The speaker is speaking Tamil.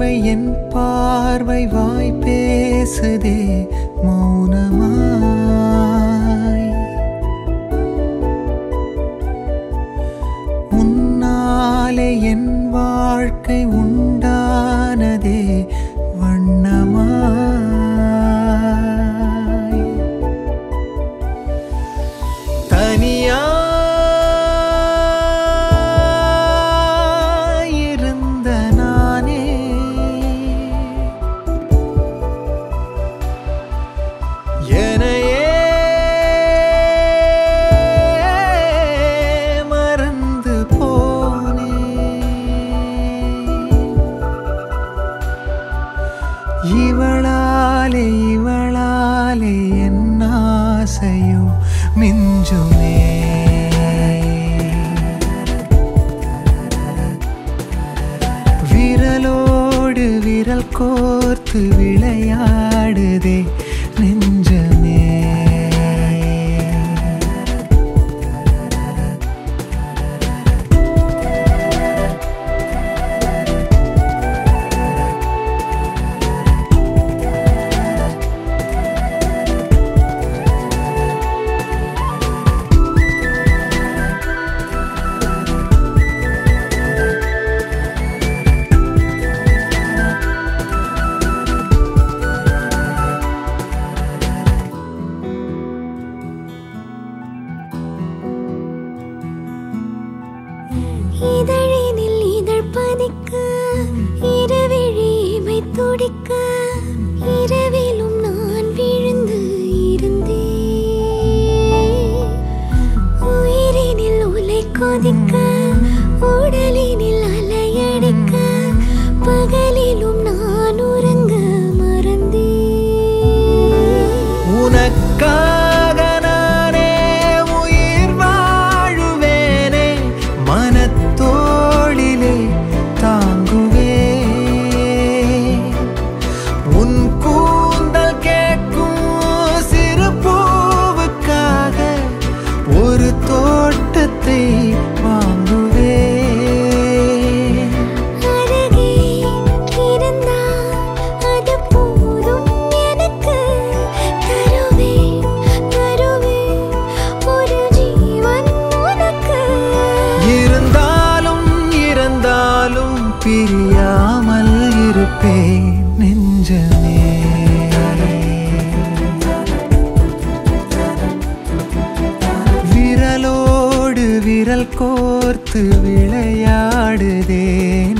பார்வை என் பார்வை வாய் பேசுதே மௌனமாய் உன்னாலே என் வாழ்க்கை உண்டானதே வண்ணமாய் தனியாயிருந்த நானே என்னையே மறந்து போனே இவளாலே இவளாலே என் ஆசையோ மிஞ்சுமே விரலோடு விரல் கோர்த்து விளையாடுதே நெஞ்சமே இதழினில் இதழ் பதிக்க இரவிழிமை துடிக்க இரவிலும் நான் விழுந்து இருந்தேன் உயிரினில் உலை கொதிக்க உடலினில் அலையடிக்க பகலிலும் நான் உறங்க மறந்தேன் உனக்காக நானே உயிர் வாழுவேனே மனத்தோளிலே தாங்குவே உன் கூந்தல் கேட்கும் சிறு பூவுக்காக ஒரு தோட்டத்தை வாங்குவே அருகே இருந்தால் அது போதும் எனக்கு தருவேன் தருவேன் ஒரு ஜீவன் உனக்கு இருந்தாலும் இருந்தாலும் பிரியாமல் இருப்பேன் நெஞ்சமே விரலோடு விரல் கோர்த்து விளையாடுதே